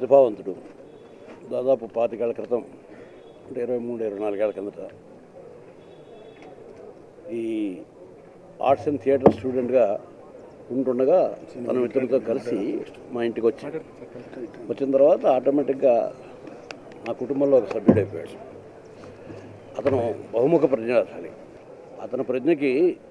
ప్రతిభావంతుడు దాదాపు పాతికేళ్ల క్రితం అంటే ఇరవై మూడు ఇరవై నాలుగేళ్ల కిందట ఈ ఆర్ట్స్ అండ్ థియేటర్ స్టూడెంట్గా ఉంటుండగా తన మిత్రులతో కలిసి మా ఇంటికి వచ్చాడు వచ్చిన తర్వాత ఆటోమేటిక్గా మా కుటుంబంలో ఒక సభ్యుడైపోయాడు అతను బహుముఖ ప్రజ్ఞాశాలి అతని ప్రజ్ఞకి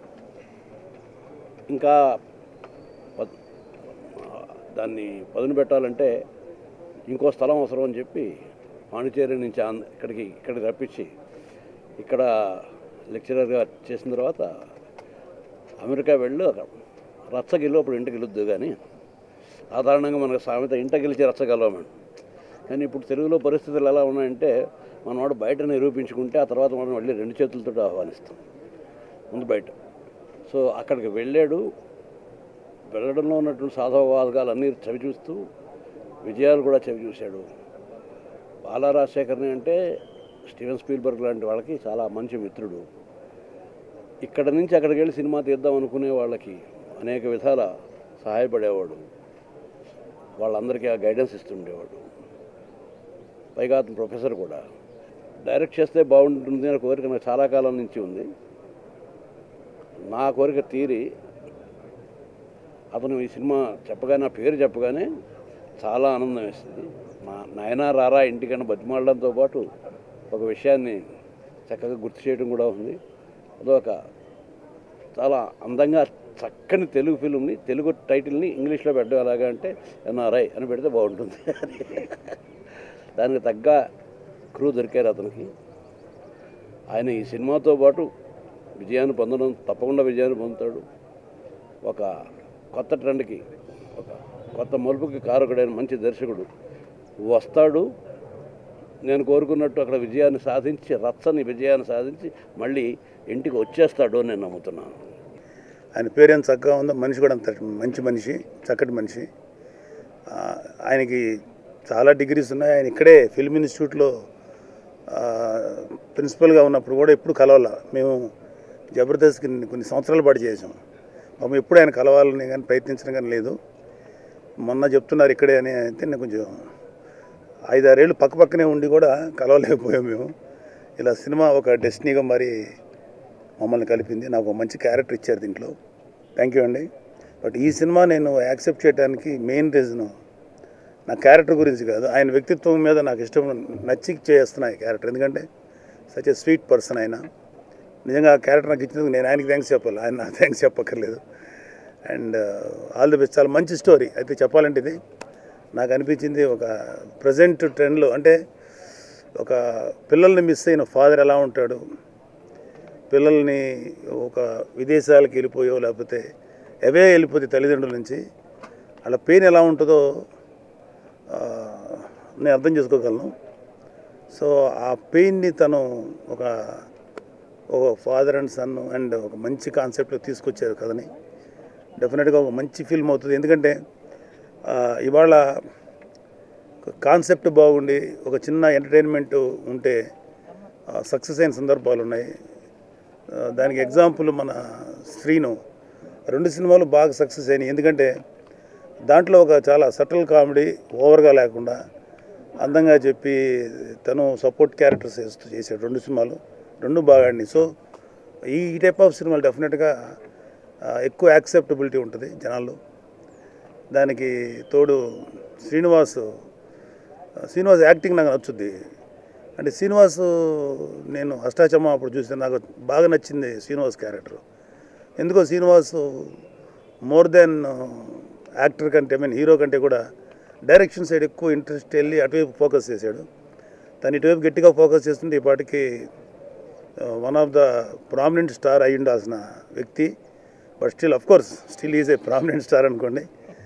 ఇంకా పద్- దాన్ని పదును పెట్టాలంటే ఇంకో స్థలం అవసరం అని చెప్పి పాండిచేరి నుంచి ఆంధ్ర ఇక్కడికి ఇక్కడికి రప్పించి ఇక్కడ లెక్చరర్గా చేసిన తర్వాత అమెరికా వెళ్ళి రచ్చగిల్లు అప్పుడు ఇంటికి వెళ్ళొద్దు కానీ సాధారణంగా మనకు సామెత ఇంట గెలిచి రచ్చగలమని కానీ ఇప్పుడు తెలుగులో పరిస్థితులు ఎలా ఉన్నాయంటే మనవాడు బయట నిరూపించుకుంటే ఆ తర్వాత మనం వెళ్ళి రెండు చేతులతో ఆహ్వానిస్తాం ముందు బయట సో అక్కడికి వెళ్ళాడు వెళ్ళడంలో ఉన్నటువంటి సాధవవాదాలు అన్నీ చవి చూస్తూ విజయాలు కూడా చవి చూశాడు బాలా రాజశేఖర్ని అంటే స్టీవెన్ స్పీల్బర్గ్ లాంటి వాళ్ళకి చాలా మంచి మిత్రుడు ఇక్కడ నుంచి అక్కడికి వెళ్ళి సినిమా తీద్దాం అనుకునే వాళ్ళకి అనేక విధాల సహాయపడేవాడు వాళ్ళందరికీ ఆ గైడెన్స్ ఇస్తుండేవాడు పైగా అతను ప్రొఫెసర్ కూడా డైరెక్ట్ చేస్తే బాగుంటుంది అనే కోరిక నాకు చాలా కాలం నుంచి ఉంది నా కోరిక తీరి అతను ఈ సినిమా చెప్పగానే నా పేరు చెప్పగానే చాలా ఆనందం వేసింది మా నాయన రారా ఇంటికన్నా బతిమాలడంతో పాటు ఒక విషయాన్ని చక్కగా గుర్తు చేయడం కూడా ఉంది అదొక చాలా అందంగా చక్కని తెలుగు ఫిల్మ్ని తెలుగు టైటిల్ని ఇంగ్లీష్లో పెట్టడం ఎలాగా అంటే ఎన్ఆర్ఐ అని పెడితే బాగుంటుంది దానికి తగ్గ క్రూ దొరికారు అతనికి ఆయన ఈ సినిమాతో పాటు విజయాన్ని పొందడం తప్పకుండా విజయాన్ని పొందుతాడు ఒక కొత్త ట్రెండ్కి ఒక కొత్త మలుపుకి కారకుడైన మంచి దర్శకుడు వస్తాడు నేను కోరుకున్నట్టు అక్కడ విజయాన్ని సాధించి రచ్చని విజయాన్ని సాధించి మళ్ళీ ఇంటికి వచ్చేస్తాడు అని నేను నమ్ముతున్నాను ఆయన పేరు ఎంత చక్కగా ఉందో మనిషి కూడా అంత మంచి మనిషి చక్కటి మనిషి ఆ, ఆయనకి చాలా డిగ్రీస్ ఉన్నాయి ఆయన ఇక్కడే ఫిల్మ్ ఇన్స్టిట్యూట్లో ఆ, ప్రిన్సిపల్గా ఉన్నప్పుడు కూడా ఎప్పుడు కలవాల మేము జబర్దస్త్కి కొన్ని సంవత్సరాల పాటు చేసాం పాపం ఎప్పుడు ఆయన కలవాలని కానీ ప్రయత్నించడం కానీ లేదు మొన్న చెప్తున్నారు ఇక్కడే అని అయితే నేను కొంచెం ఐదారేళ్ళు పక్క పక్కనే ఉండి కూడా కలవలేకపోయాం మేము ఇలా సినిమా ఒక డెస్టినీగా మరి మమ్మల్ని కలిపింది నాకు ఒక మంచి క్యారెక్టర్ ఇచ్చారు దీంట్లో థ్యాంక్ యూ అండి బట్ ఈ సినిమా నేను యాక్సెప్ట్ చేయడానికి మెయిన్ రీజన్ నా క్యారెక్టర్ గురించి కాదు ఆయన వ్యక్తిత్వం మీద నాకు ఇష్టం నచ్చి చేస్తున్నా ఈ క్యారెక్టర్ ఎందుకంటే సచ్ ఎ స్వీట్ పర్సన్ ఆయన నిజంగా ఆ క్యారెక్టర్ నాకు ఇచ్చినందుకు నేను ఆయనకి థ్యాంక్స్ చెప్పాలి ఆయన నాకు థ్యాంక్స్ చెప్పక్కర్లేదు అండ్ ఆల్ ది బెస్ట్ చాలా మంచి స్టోరీ అయితే చెప్పాలంటే ఇది నాకు అనిపించింది ఒక ప్రజెంట్ ట్రెండ్లో అంటే ఒక పిల్లల్ని మిస్ అయిన ఫాదర్ ఎలా ఉంటాడు పిల్లల్ని ఒక విదేశాలకు వెళ్ళిపోయో లేకపోతే అవే వెళ్ళిపోతే తల్లిదండ్రుల నుంచి వాళ్ళ పెయిన్ ఎలా ఉంటుందో ఆ, నేను అర్థం చేసుకోగలను సో ఆ పెయిన్ని తను ఒక ఒక ఫాదర్ అండ్ సన్ అండ్ ఒక మంచి కాన్సెప్ట్లో తీసుకొచ్చారు కథని డెఫినెట్గా ఒక మంచి ఫిల్మ్ అవుతుంది ఎందుకంటే ఆ, ఇవాళ కాన్సెప్ట్ బాగుండి ఒక చిన్న ఎంటర్టైన్మెంట్ ఉంటే సక్సెస్ అయిన సందర్భాలు ఉన్నాయి ఆ, దానికి ఎగ్జాంపుల్ మన శ్రీను రెండు సినిమాలు బాగా సక్సెస్ అయినాయి ఎందుకంటే దాంట్లో ఒక చాలా సటిల్ కామెడీ ఓవర్గా లేకుండా అందంగా చెప్పి తను సపోర్ట్ క్యారెక్టర్స్ చేస్తూ చేశాడు రెండు సినిమాలు రెండు బాగా ఆడినాయి సో ఈ టైప్ ఆఫ్ సినిమాలు డెఫినెట్గా ఆ, ఎక్కువ యాక్సెప్టబిలిటీ ఉంటుంది జనాల్లో దానికి తోడు శ్రీనివాస్ శ్రీనివాస్ యాక్టింగ్ నాకు నచ్చుద్ది అంటే శ్రీనివాస్ నేను అష్టాచమ్మ అప్పుడు చూస్తే నాకు బాగా నచ్చింది శ్రీనివాస్ క్యారెక్టర్ ఎందుకో శ్రీనివాస్ మోర్ దెన్ యాక్టర్ కంటే మీన్ హీరో కంటే కూడా డైరెక్షన్ సైడ్ ఎక్కువ ఇంట్రెస్ట్ వెళ్ళి అటువైపు ఫోకస్ చేశాడు తను ఇటువైపు గట్టిగా ఫోకస్ చేస్తుంటే ఈ పాటికి one of the prominent star అయి ఉండాల్సిన వ్యక్తి but still of course still is a prominent star అనుకోండి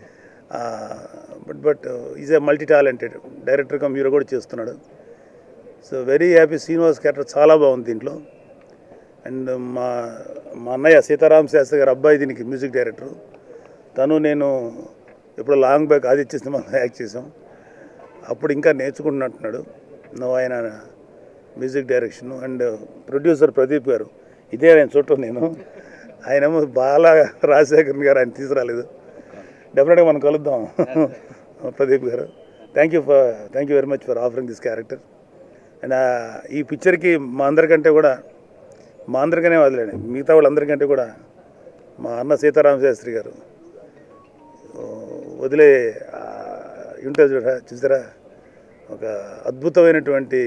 but but is a multi talented director cum hero కూడా చేస్తున్నాడు so very happy Srinivas character చాలా బాగుంది దీంట్లో అండ్ మా మా అన్నయ్య సీతారాం శాస్త్రి గారు అబ్బాయి దీనికి మ్యూజిక్ డైరెక్టర్ తను నేను ఇప్పుడు లాంగ్ బ్యాక్ ఆదిత్య సినిమాలో యాక్ట్ చేసాం అప్పుడు ఇంకా నేర్చుకుంటున్నట్టున్నాడు నువ్వు ఆయన music direction and producer Pradeep garu ఇదే ఆయన చూడటం నేను ఆయనేమో బాలా రాజశేఖర్ గారు ఆయన తీసుకురాలేదు డెఫినెట్గా మనం కలుద్దాం Pradeep garu thank you for thank you very much for offering this character and ఈ పిక్చర్కి మా అందరికంటే కూడా మా అందరికనే వదిలేండి మిగతా వాళ్ళందరికంటే కూడా మా అన్న సీతారామ శాస్త్రి గారు ఆ, వదిలే ఆ, ఉంటుంది చూడ చూసారా ఒక అద్భుతమైనటువంటి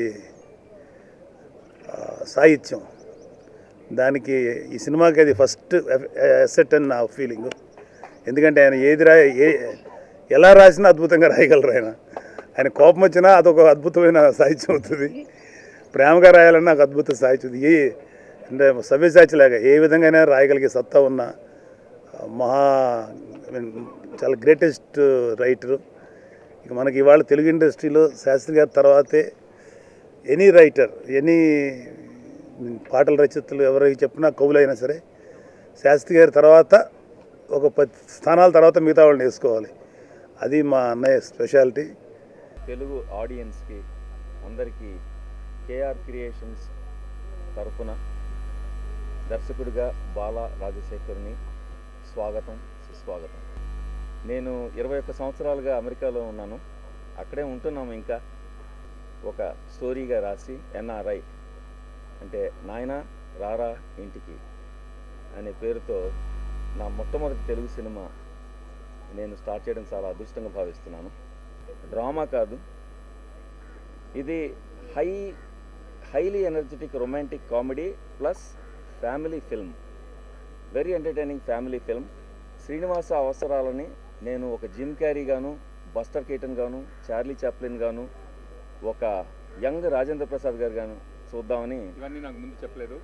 ఆ, సాహిత్యం దానికి ఈ సినిమాకి అది ఫస్ట్ ఎసెట్ అని నా ఫీలింగ్ ఎందుకంటే ఆయన ఏది రా ఏ ఎలా రాసినా అద్భుతంగా రాయగలరు ఆయన ఆయన కోపం వచ్చినా అదొక అద్భుతమైన సాహిత్యం అవుతుంది ప్రేమగా రాయాలన్నా ఒక అద్భుత సాహిత్యం ఏ అంటే సవ్యసాచిలాగా ఏ విధంగా రాయగలిగే సత్తా ఉన్న ఆ, మహా I mean, చాలా గ్రేటెస్ట్ రైటరు ఇక మనకి ఇవాళ తెలుగు ఇండస్ట్రీలో శాస్త్రి గారి తర్వాతే ఎనీ రైటర్ ఎనీ పాటల రచయితలు ఎవరికి చెప్పినా కవులైనా సరే శాస్త్రి గారి తర్వాత ఒక పది స్థానాల తర్వాత మిగతా వాళ్ళని వేసుకోవాలి అది మా అన్నయ్య స్పెషాలిటీ తెలుగు ఆడియన్స్కి అందరికీ కేఆర్ క్రియేషన్స్ తరఫున దర్శకుడిగా బాలా రాజశేఖర్ని స్వాగతం సుస్వాగతం నేను ఇరవై ఒక్క సంవత్సరాలుగా అమెరికాలో ఉన్నాను అక్కడే ఉంటున్నాము ఇంకా ఒక స్టోరీగా రాసి ఎన్ఆర్ఐ అంటే నాయన రారా ఇంటికి అనే పేరుతో నా మొట్టమొదటి తెలుగు సినిమా నేను స్టార్ట్ చేయడం చాలా అదృష్టంగా భావిస్తున్నాను డ్రామా కాదు ఇది high highly energetic romantic comedy plus family film very entertaining family film Srinivasa అవసరాలని నేను ఒక జిమ్ క్యారీ గాను బస్టర్ కేటన్ గాను చార్లీ చాప్లిన్ గాను ఒక యంగ్ రాజేంద్ర ప్రసాద్ గారు గాను చూద్దామని ఇవన్నీ నాకు ముందు చెప్పలేదు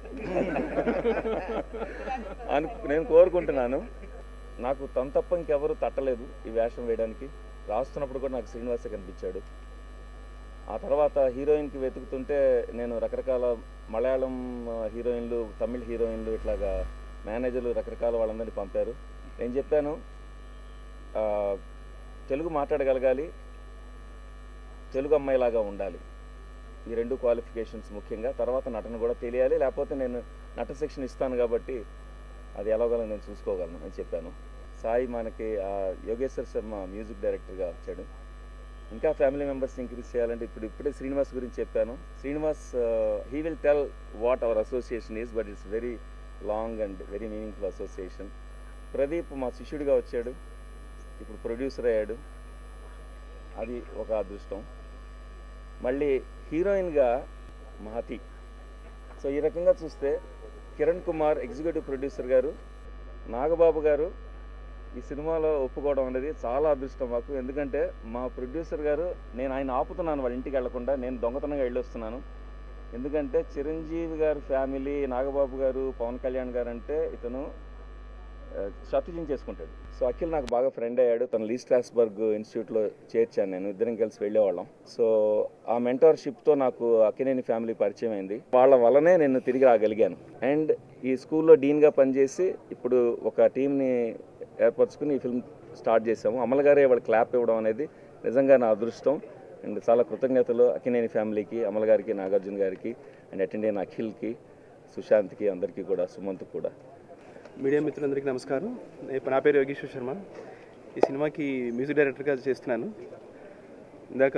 అను నేను కోరుకుంటున్నాను నాకు తను తప్ప ఇంకెవరు తట్టలేదు ఈ వేషం వేయడానికి రాస్తున్నప్పుడు కూడా నాకు శ్రీనివాసే కనిపించాడు ఆ తర్వాత హీరోయిన్కి వెతుకుతుంటే నేను రకరకాల మలయాళం ఆ, హీరోయిన్లు తమిళ్ హీరోయిన్లు ఇట్లాగా మేనేజర్లు రకరకాల వాళ్ళందరినీ పంపారు నేను చెప్పాను ఆ, తెలుగు మాట్లాడగలగాలి తెలుగు అమ్మాయిలాగా ఉండాలి ఈ రెండు క్వాలిఫికేషన్స్ ముఖ్యంగా తర్వాత నటన కూడా తెలియాలి లేకపోతే నేను నట శిక్షణ ఇస్తాను కాబట్టి అది ఎలాగోలా నేను చూసుకోగలను అని చెప్పాను సాయి మనకి ఆ, యోగేశ్వర్ శర్మ మ్యూజిక్ డైరెక్టర్గా వచ్చాడు ఇంకా ఫ్యామిలీ మెంబర్స్ ఇంక్రీజ్ చేయాలంటే ఇప్పుడు ఇప్పుడే శ్రీనివాస్ గురించి చెప్పాను Srinivas he will tell what our association is but it's very long and very meaningful association Pradeep మా శిష్యుడిగా వచ్చాడు ఇప్పుడు ప్రొడ్యూసర్ అయ్యాడు అది ఒక అదృష్టం మళ్ళీ హీరోయిన్గా మహతి సో ఈ రకంగా చూస్తే కిరణ్ కుమార్ ఎగ్జిక్యూటివ్ ప్రొడ్యూసర్ గారు నాగబాబు గారు ఈ సినిమాలో ఒప్పుకోవడం అనేది చాలా అదృష్టం మాకు ఎందుకంటే మా ప్రొడ్యూసర్ గారు నేను ఆయన ఆపుతున్నాను వాళ్ళ ఇంటికి వెళ్లకుండా నేను దొంగతనంగా వెళ్ళొస్తున్నాను ఎందుకంటే చిరంజీవి గారి ఫ్యామిలీ నాగబాబు గారు పవన్ కళ్యాణ్ గారు అంటే ఇతను ఆ, శత్రుజం చేసుకుంటాడు సో అఖిల్ నాకు బాగా ఫ్రెండ్ అయ్యాడు తను లీ స్ట్రాస్బర్గ్ ఇన్స్టిట్యూట్లో చేర్చాను నేను ఇద్దరం కలిసి వెళ్ళేవాళ్ళం సో ఆ మెంటర్షిప్తో నాకు అక్కినేని ఫ్యామిలీ పరిచయం అయింది వాళ్ళ వల్లనే నేను తిరిగి రాగలిగాను అండ్ ఈ స్కూల్లో డీన్గా పనిచేసి ఇప్పుడు ఒక టీంని ఏర్పరచుకుని ఈ ఫిల్మ్ స్టార్ట్ చేసాము అమల్ గారే వాళ్ళ క్లాప్ ఇవ్వడం అనేది నిజంగా నా అదృష్టం అండ్ చాలా కృతజ్ఞతలు అక్కినేని ఫ్యామిలీకి అమల్ గారికి నాగార్జున గారికి అండ్ అటెండ్ అయిన అఖిల్కి సుశాంత్కి అందరికీ కూడా సుమంత్కి కూడా మీడియా మిత్రులందరికీ నమస్కారం నేను- నా పేరు యోగేశ్వర్ శర్మ ఈ సినిమాకి మ్యూజిక్ డైరెక్టర్గా చేస్తున్నాను ఇందాక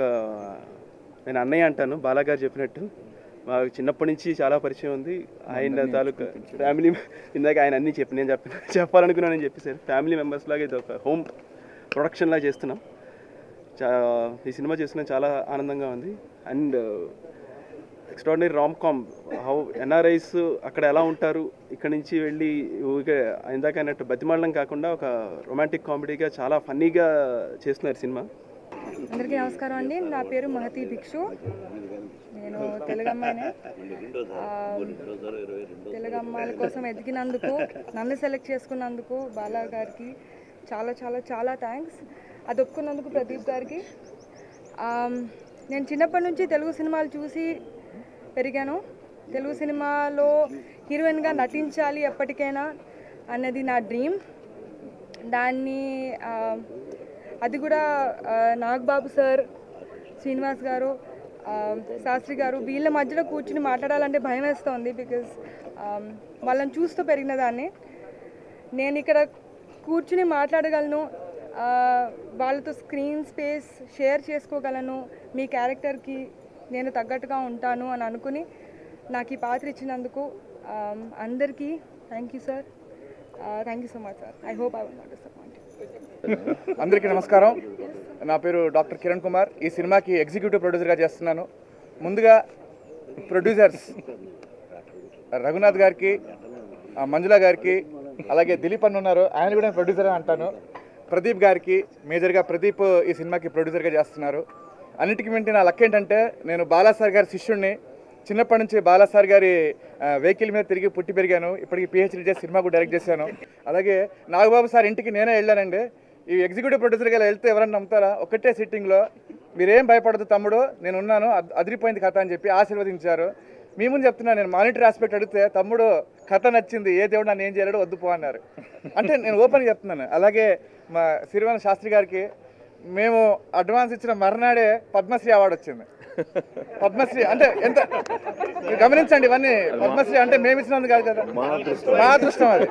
నేను అన్నయ్య అంటాను బాలాగారు చెప్పినట్టు మాకు చిన్నప్పటి నుంచి చాలా పరిచయం ఉంది ఆయన తాలూకా ఫ్యామిలీ ఇందాక ఆయన అన్నీ చెప్పి నేను చెప్పిన చెప్పాలనుకున్నానని చెప్పేసారు ఫ్యామిలీ మెంబర్స్ లాగా ఇది ఒక హోమ్ ప్రొడక్షన్ లాగా చేస్తున్నాం చా ఈ సినిమా చేస్తున్నాం చాలా ఆనందంగా ఉంది అండ్ ఎక్స్ట్రాడినరీ రామ్ కామ్ హౌ ఎన్ఆర్ఐస్ అక్కడ ఎలా ఉంటారు ఇక్కడ నుంచి వెళ్ళి ఊరికే ఇందాక అన్నట్టు బతిమాడడం కాకుండా ఒక రొమాంటిక్ కామెడీగా చాలా ఫన్నీగా చేస్తున్నారు సినిమా అందరికీ నమస్కారం అండి నా పేరు మహతి భిక్షు నేను తెలుగు అమ్మాయినే ఆ, తెలుగు అమ్మాయిల కోసం ఎదిగినందుకు నన్ను సెలెక్ట్ చేసుకున్నందుకు బాలా గారికి చాలా చాలా చాలా థ్యాంక్స్ అది ఒప్పుకున్నందుకు ప్రదీప్ గారికి ఆ, నేను చిన్నప్పటి నుంచి తెలుగు సినిమాలు చూసి పెరిగాను తెలుగు సినిమాలో హీరోయిన్గా నటించాలి ఎప్పటికైనా అన్నది నా డ్రీమ్ దాన్ని ఆ, అది కూడా ఆ, నాగబాబు సార్ శ్రీనివాస్ గారు ఆ, శాస్త్రి గారు వీళ్ళ మధ్యలో కూర్చుని మాట్లాడాలంటే భయం వేస్తుంది బికాజ్ వాళ్ళని చూస్తూ పెరిగిన దాన్ని నేను ఇక్కడ కూర్చుని మాట్లాడగలను ఆ, వాళ్ళతో స్క్రీన్ స్పేస్ షేర్ చేసుకోగలను మీ క్యారెక్టర్కి నేను తగ్గట్టుగా ఉంటాను అని అనుకుని నాకు ఈ పాత్ర ఇచ్చినందుకు ఆ, అందరికీ thank you sir thank you so much sir I hope I will not disappoint అందరికీ నమస్కారం నా పేరు డాక్టర్ కిరణ్ కుమార్ ఈ సినిమాకి ఎగ్జిక్యూటివ్ ప్రొడ్యూసర్గా చేస్తున్నాను ముందుగా ప్రొడ్యూసర్స్ రఘునాథ్ గారికి ఆ, మంజుల గారికి అలాగే దిలీప్ అన్న ఉన్నారు ఆయన కూడా ప్రొడ్యూసర్ అంటాను ప్రదీప్ గారికి మేజర్గా ప్రదీప్ ఈ సినిమాకి ప్రొడ్యూసర్గా చేస్తున్నారు అన్నిటికీ మింటి నా లక్ ఏంటంటే నేను బాలాసార్ గారి శిష్యుడిని చిన్నప్పటి నుంచి బాలాసార్ గారి ఆ, వెహికల్ మీద తిరిగి పుట్టి పెరిగాను ఇప్పటికి పిహెచ్డీ చేసి సినిమా కూడా డైరెక్ట్ చేశాను అలాగే నాగబాబు సార్ ఇంటికి నేనే వెళ్ళానండి ఈ ఎగ్జిక్యూటివ్ ప్రొడ్యూసర్గా వెళ్తే ఎవరన్నా నమ్ముతారా ఒకటే సిట్టింగ్లో మీరేం భయపడదు తమ్ముడు నేను ఉన్నాను అద్- అదిరిపోయింది కథ అని చెప్పి ఆశీర్వదించారు మీ ముందు చెప్తున్నా నేను మానిటర్ ఆస్పెక్ట్ అడిగితే తమ్ముడు కథ నచ్చింది ఏ దేవుడు నన్ను ఏం చేయలేడు వద్దు పో అన్నారు అంటే నేను ఓపెన్గా చెప్తున్నాను అలాగే మా సిరివన శాస్త్రి గారికి మేము అడ్వాన్స్ ఇచ్చిన మర్నాడే పద్మశ్రీ అవార్డు వచ్చింది పద్మశ్రీ అంటే ఎంత మీరు గమనించండి ఇవన్నీ పద్మశ్రీ అంటే మేము ఇచ్చినందుకు కాదు కదా మా అదృష్టం అది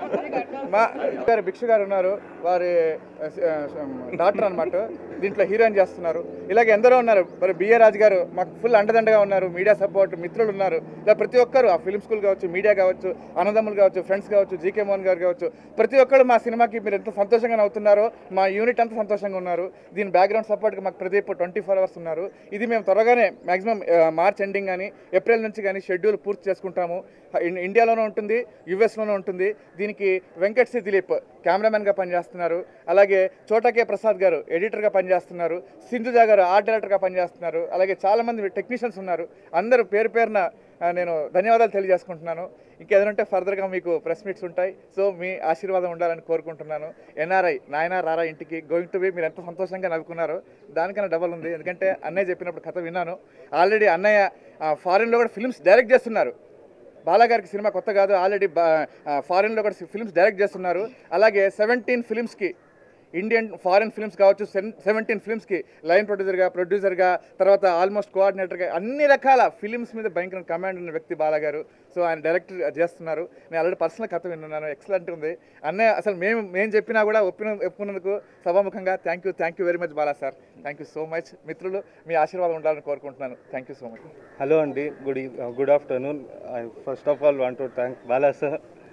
మా గారు భిక్షు గారు ఉన్నారు వారి ఆ, డాక్టర్ అన్నమాట దీంట్లో హీరోయిన్ చేస్తున్నారు ఇలాగ ఎందరో ఉన్నారు మరి బిఏ రాజు గారు మాకు ఫుల్ అండదండగా ఉన్నారు మీడియా సపోర్ట్ మిత్రులు ఉన్నారు ఇలా ప్రతి ఒక్కరు ఆ ఫిల్మ్ స్కూల్ కావచ్చు మీడియా కావచ్చు అన్నదమ్ములు కావచ్చు ఫ్రెండ్స్ కావచ్చు జీకే మోహన్ గారు కావచ్చు ప్రతి ఒక్కరు మా సినిమాకి మీరు ఎంత సంతోషంగా నవ్వుతున్నారో మా యూనిట్ అంతా సంతోషంగా ఉన్నారు దీని బ్యాక్గ్రౌండ్ సపోర్ట్కి మాకు ప్రదీప్ ట్వంటీ ఫోర్ అవర్స్ ఉన్నారు ఇది మేము త్వరగానే మాక్సిమం మార్చ్ ఎండింగ్ కానీ ఏప్రిల్ నుంచి కానీ షెడ్యూల్ పూర్తి చేసుకుంటాము ఇన్- ఇండియాలోనూ ఉంటుంది యుఎస్లోనూ ఉంటుంది దీనికి వెంకట్ సి దిలీప్ కెమెరామెన్గా పనిచేస్తున్నారు అలాగే చోటకే ప్రసాద్ గారు ఎడిటర్గా పనిచేస్తున్నారు సింధుజా గారు ఆర్ట్ డైరెక్టర్గా పనిచేస్తున్నారు అలాగే చాలామంది టెక్నీషియన్స్ ఉన్నారు అందరూ పేరు పేరున ఆ, నేను ధన్యవాదాలు తెలియజేసుకుంటున్నాను ఇంకేదంటే ఫర్దర్గా మీకు ప్రెస్ మీట్స్ ఉంటాయి సో మీ ఆశీర్వాదం ఉండాలని కోరుకుంటున్నాను ఎన్ఆర్ఐ నాయన రారా ఇంటికి గోయింగ్ టు బి మీరు ఎంత సంతోషంగా నవ్వుకున్నారో దానికన్నా డబల్ ఉంది ఎందుకంటే అన్నయ్య చెప్పినప్పుడు కథ విన్నాను ఆల్రెడీ అన్నయ్య ఫారిన్లో కూడా ఫిల్మ్స్ డైరెక్ట్ చేస్తున్నారు బాలాగారికి సినిమా కొత్త కాదు ఆల్రెడీ ఫారిన్లో కూడా ఫిల్మ్స్ డైరెక్ట్ చేస్తున్నారు అలాగే సెవెంటీన్ ఫిల్మ్స్కి ఇండియన్ ఫారిన్ ఫిల్మ్స్ కావచ్చు సెవెంటీన్ ఫిల్మ్స్కి లైన్ ప్రొడ్యూసర్గా ప్రొడ్యూసర్గా తర్వాత ఆల్మోస్ట్ కోఆర్డినేటర్గా అన్ని రకాల ఫిలిమ్స్ మీద భయంకర కమాండ్ ఉన్న వ్యక్తి బాలాగారు సో ఆయన డైరెక్టర్ చేస్తున్నారు నేను ఆల్రెడీ పర్సనల్ కథ విన్నాను ఎక్సలెంట్ ఉంది అన్నయ్య అసలు మేము మేము చెప్పినా కూడా ఒప్పిన ఒప్పుకున్నందుకు సభాముఖంగా thank you thank you very much Bala sir thank you so much మిత్రులు మీ ఆశీర్వాదం ఉండాలని కోరుకుంటున్నాను thank you so much hello అండి good good afternoon I first of all want to thank Bala sir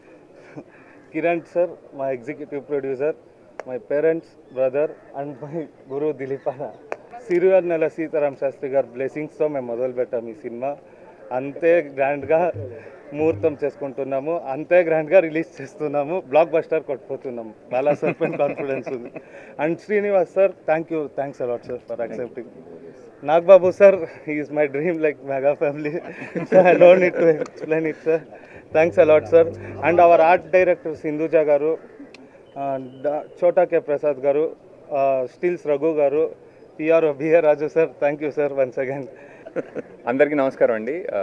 Kiran sir మా executive producer my parents brother and my guru Dilip అన్న సిరివర్ నెల సీతారాం శాస్త్రి గారి బ్లెస్సింగ్స్తో మేము మొదలుపెట్టాము ఈ సినిమా అంతే గ్రాండ్గా ముహూర్తం చేసుకుంటున్నాము అంతే గ్రాండ్గా రిలీజ్ చేస్తున్నాము బ్లాక్ బస్టర్ కొట్టుపోతున్నాము బాలా సార్ పైన కాన్ఫిడెన్స్ ఉంది and Srinivas sir thank you thanks a lot sir for accepting Nagababu sir is my dream like mega family I don't need to explain it sir thanks a lot sir and our art director Sindhuja garu Chota K Prasad garu stills Raghu garu PRO BR Raju sir thank you sir once again అందరికీ నమస్కారం అండి ఆ,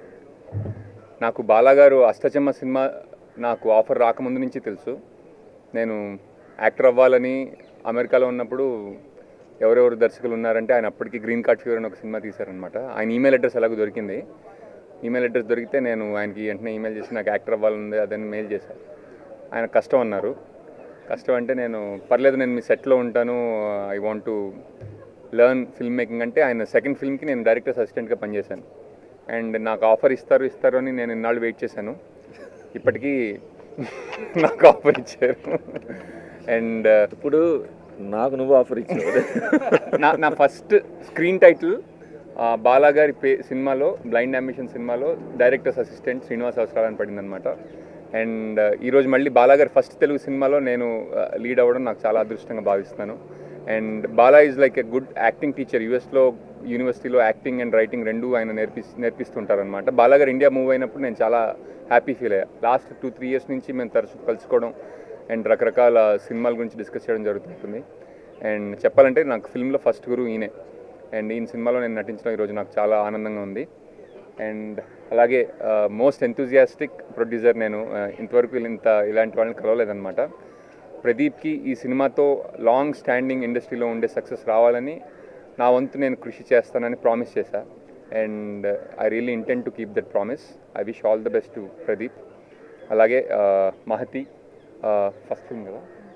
నాకు బాలాగారు అష్టచెమ్మ cinema నాకు offer రాకముందు నుంచి తెలుసు నేను యాక్టర్ అవ్వాలని అమెరికాలో ఉన్నప్పుడు ఎవరెవరు దర్శకులు ఉన్నారంటే ఆయన అప్పటికి గ్రీన్ కార్డ్ ఫీవర్ అని ఒక సినిమా తీశారనమాట ఆయన ఈమెయిల్ అడ్రస్ ఎలాగో దొరికింది ఈమెయిల్ అడ్రస్ దొరికితే నేను ఆయనకి వెంటనే ఈమెయిల్ చేసి నాకు యాక్టర్ అవ్వాలని అదని మెయిల్ చేశాను ఆయన కష్టం అన్నారు కష్టం అంటే నేను పర్లేదు నేను మీ సెట్లో ఉంటాను I want to learn film making అంటే ఆయన సెకండ్ ఫిల్మ్కి నేను డైరెక్టర్ అసిస్టెంట్గా పనిచేశాను అండ్ నాకు ఆఫర్ ఇస్తారు ఇస్తారు అని నేను ఇన్నాళ్ళు వెయిట్ చేశాను ఇప్పటికీ నాకు ఆఫర్ ఇచ్చారు అండ్ ఇప్పుడు నాకు నువ్వు ఆఫర్ ఇచ్చావు నా నా ఫస్ట్ స్క్రీన్ టైటిల్ బాలాగారి పే సినిమాలో బ్లైండ్ అంబిషన్ సినిమాలో డైరెక్టర్స్ అసిస్టెంట్ శ్రీనివాస్ అవసరాలు అని పడింది అనమాట అండ్ ఈరోజు మళ్ళీ బాలాగారి ఫస్ట్ తెలుగు సినిమాలో నేను లీడ్ అవ్వడం నాకు చాలా అదృష్టంగా భావిస్తున్నాను and Bala is like a good acting teacher యూఎస్లో యూనివర్సిటీలో యాక్టింగ్ అండ్ రైటింగ్ రెండు ఆయన నేర్పి నేర్పిస్తుంటారనమాట బాలాగారు ఇండియా మూవ్ అయినప్పుడు నేను చాలా హ్యాపీ ఫీల్ అయ్యా లాస్ట్ టూ త్రీ ఇయర్స్ నుంచి మేము తరచు కలుసుకోవడం అండ్ రకరకాల సినిమాల గురించి డిస్కస్ చేయడం జరుగుతుంటుంది అండ్ చెప్పాలంటే నాకు ఫిల్మ్లో ఫస్ట్ గురువు ఈయనే అండ్ ఈయన సినిమాలో నేను నటించడం ఈరోజు నాకు చాలా ఆనందంగా ఉంది అండ్ అలాగే మోస్ట్ ఎంతూజియాస్టిక్ ప్రొడ్యూసర్ నేను ఆ, ఇంతవరకు ఇంత ఇలాంటి వాళ్ళని కలవలేదన్నమాట ప్రదీప్కి ఈ సినిమాతో లాంగ్ స్టాండింగ్ ఇండస్ట్రీలో ఉండే సక్సెస్ రావాలని నా వంతు నేను కృషి చేస్తానని ప్రామిస్ చేశా and I really intend to keep that promise I wish all the best to Pradeep అలాగే ఆ, మహతి ఫస్ట్ ఫిల్మ్ కదా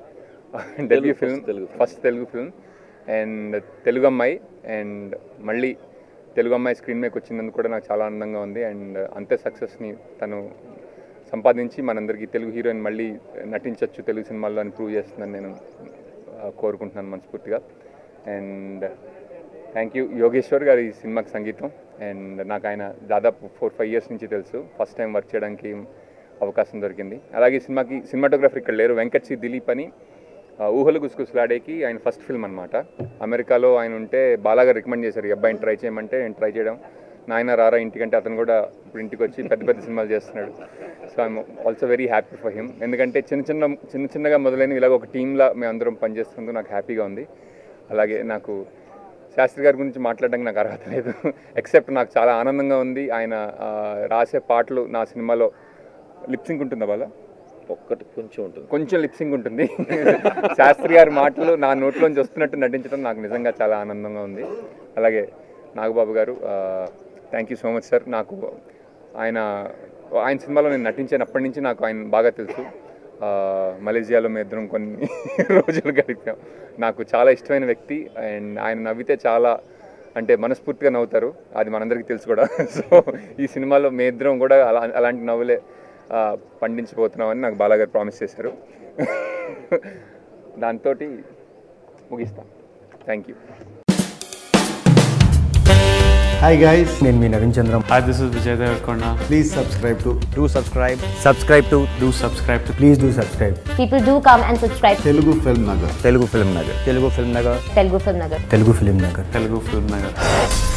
debut film first Telugu film and Telugu అమ్మాయి అండ్ మళ్ళీ తెలుగు అమ్మాయి స్క్రీన్ మీదకి వచ్చినందుకు కూడా నాకు చాలా ఆనందంగా ఉంది అండ్ అంతే సక్సెస్ని తను సంపాదించి మనందరికీ తెలుగు హీరోయిన్ మళ్ళీ నటించవచ్చు తెలుగు సినిమాల్లో అని ప్రూవ్ చేస్తుందని నేను ఆ, కోరుకుంటున్నాను మనస్ఫూర్తిగా అండ్ థ్యాంక్ యూ యోగేశ్వర్ గారి ఈ సినిమాకి సంగీతం అండ్ నాకు ఆయన దాదాపు ఫోర్ ఫైవ్ ఇయర్స్ నుంచి తెలుసు ఫస్ట్ టైం వర్క్ చేయడానికి అవకాశం దొరికింది అలాగే ఈ సినిమాకి సినిమాటోగ్రఫర్ ఇక్కడ లేరు వెంకట్ సి దిలీప్ అని ఆ, ఊహలు గుసగుసలాడేకి ఆయన ఫస్ట్ ఫిల్మ్ అనమాట అమెరికాలో ఆయన ఉంటే బాలాగా రికమెండ్ చేశారు ఈ అబ్బాయిని ట్రై చేయమంటే నేను ట్రై చేయడం నాయన రారా ఇంటికంటే అతను కూడా ఇప్పుడు ఇంటికి వచ్చి పెద్ద పెద్ద సినిమాలు చేస్తున్నాడు so I'm also very happy for him ఎందుకంటే చిన్న చిన్న చిన్న చిన్నగా మొదలైన ఇలాగ ఒక టీంలా మేము అందరం పనిచేస్తున్నందుకు నాకు హ్యాపీగా ఉంది అలాగే నాకు శాస్త్రి గారి గురించి మాట్లాడడానికి నాకు అర్హత లేదు ఎక్సెప్ట్ నాకు చాలా ఆనందంగా ఉంది ఆయన ఆ, రాసే పాటలు నా సినిమాలో లిప్సింగ్ ఉంటుందా వాళ్ళ ఒక్కటి కొంచెం ఉంటుంది కొంచెం లిప్సింగ్ ఉంటుంది శాస్త్రి గారి మాటలు నా నోట్లోంచి వస్తున్నట్టు నటించడం నాకు నిజంగా చాలా ఆనందంగా ఉంది అలాగే Nagababu garu thank you so much sir నాకు ఆయన ఆయన సినిమాలో నేను నటించినప్పటి నుంచి నాకు ఆయన బాగా తెలుసు ఆ, మలేజియాలో మేము ఇద్దరం కొన్ని రోజులు గడిపాం నాకు చాలా ఇష్టమైన వ్యక్తి అండ్ ఆయన నవ్వితే చాలా అంటే మనస్ఫూర్తిగా నవ్వుతారు అది మనందరికీ తెలుసు కూడా సో ఈ సినిమాలో మీ ఇద్దరం కూడా అలా అలాంటి నవ్వులే ఆ, పండించబోతున్నామని నాకు బాలాగారు ప్రామిస్ చేశారు దాంతో ముగిస్తాం థ్యాంక్ యూ హాయ్ గైస్ నేను మీ Naveen Chandram Hi, this is Vijay Devarkonda. Please subscribe to Do subscribe. Subscribe to Do subscribe to please do subscribe People do come and subscribe to Telugu film Nagar Telugu Film Nagar. Telugu Film Nagar. Telugu Film Nagar. Telugu film Nagar Telugu Film Nagar.